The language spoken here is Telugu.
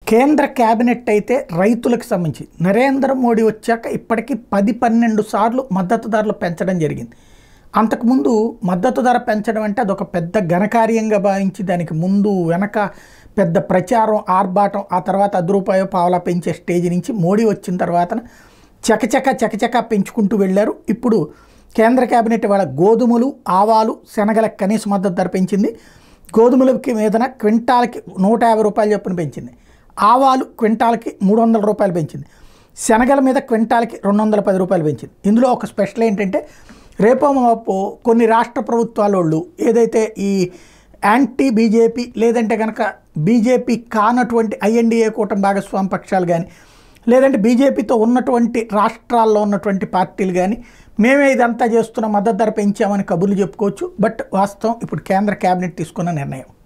కేంద్ర క్యాబినెట్ అయితే రైతులకు సంబంధించి నరేంద్ర మోడీ వచ్చాక ఇప్పటికీ పది పన్నెండు సార్లు మద్దతు ధరలు పెంచడం జరిగింది అంతకుముందు మద్దతు ధర పెంచడం అంటే అదొక పెద్ద ఘనకార్యంగా భావించి దానికి ముందు వెనక పెద్ద ప్రచారం ఆర్భాటం ఆ తర్వాత అర్ధ రూపాయో పావలా పెంచే స్టేజ్ నుంచి మోడీ వచ్చిన తర్వాత చకచక చకచక పెంచుకుంటూ వెళ్ళారు ఇప్పుడు కేంద్ర కేబినెట్ వాళ్ళ గోధుమలు ఆవాలు శనగల కనీస మద్దతు ధర పెంచింది గోధుమలకి మీదన క్వింటాల్కి నూట యాభై రూపాయలు చొప్పున పెంచింది ఆవాలు క్వింటాల్కి మూడు వందల రూపాయలు పెంచింది శనగల మీద క్వింటాల్కి రెండు వందల పది రూపాయలు పెంచింది ఇందులో ఒక స్పెషల్ ఏంటంటే రేపో మాపో కొన్ని రాష్ట్ర ప్రభుత్వాల వాళ్ళు ఏదైతే ఈ యాంటీ బీజేపీ లేదంటే కనుక బీజేపీ కానటువంటి ఐఎన్డీఏ కూటమి భాగస్వామి పక్షాలు కానీ లేదంటే బీజేపీతో ఉన్నటువంటి రాష్ట్రాల్లో ఉన్నటువంటి పార్టీలు కానీ మేమే ఇదంతా చేస్తున్న మద్దతు ధర పెంచామని కబుర్లు చెప్పుకోవచ్చు బట్ వాస్తవం ఇప్పుడు కేంద్ర కేబినెట్ తీసుకున్న నిర్ణయం